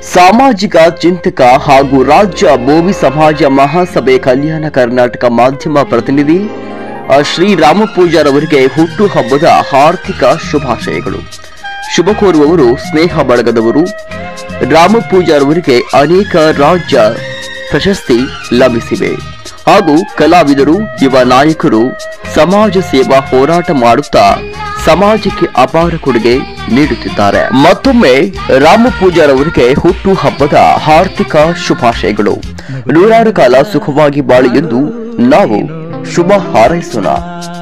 ಸಾಮಾಜಿಕ ಚಿಂತಕ ಹಾಗೂ ರಾಜ್ಯ ಭೋವಿ ಸಮಾಜ ಮಹಾಸಭೆ ಕಲ್ಯಾಣ ಕರ್ನಾಟಕ ಮಾಧ್ಯಮ ಪ್ರತಿನಿಧಿ ಆ, ಶ್ರೀ ರಾಮಪೂಜಾರವರಿಗೆ ಹುಟ್ಟುಹಬ್ಬದ ಆರ್ಥಿಕ ಶುಭಾಶಯಗಳು ಶುಭ ಕೋರುವವರು ಸ್ನೇಹ ಬಳಗದವರು ರಾಮಪೂಜಾರವರಿಗೆ ಅನೇಕ ರಾಜ್ಯ ಪ್ರಶಸ್ತಿ ಲಭಿಸಿವೆ ಹಾಗೂ ಕಲಾವಿದರು ಯುವ ನಾಯಕರು ಸಮಾಜ ಸೇವಾ ಹೋರಾಟ ಮಾಡುತ್ತಾ ಸಮಾಜಕ್ಕೆ ಅಪಾರ ಕೊಡುಗೆ ನೀಡುತ್ತಿದ್ದಾರೆ ಮತ್ತೊಮ್ಮೆ ರಾಮ ಪೂಜಾರವರಿಗೆ ಹುಟ್ಟು ಹಬ್ಬದ ಆರ್ಥಿಕ ಶುಭಾಶಯಗಳು ನೂರಾರು ಕಾಲ ಸುಖವಾಗಿ ಬಾಳಿ ಎಂದು ನಾವು ಶುಭ ಹಾರೈಸೋಣ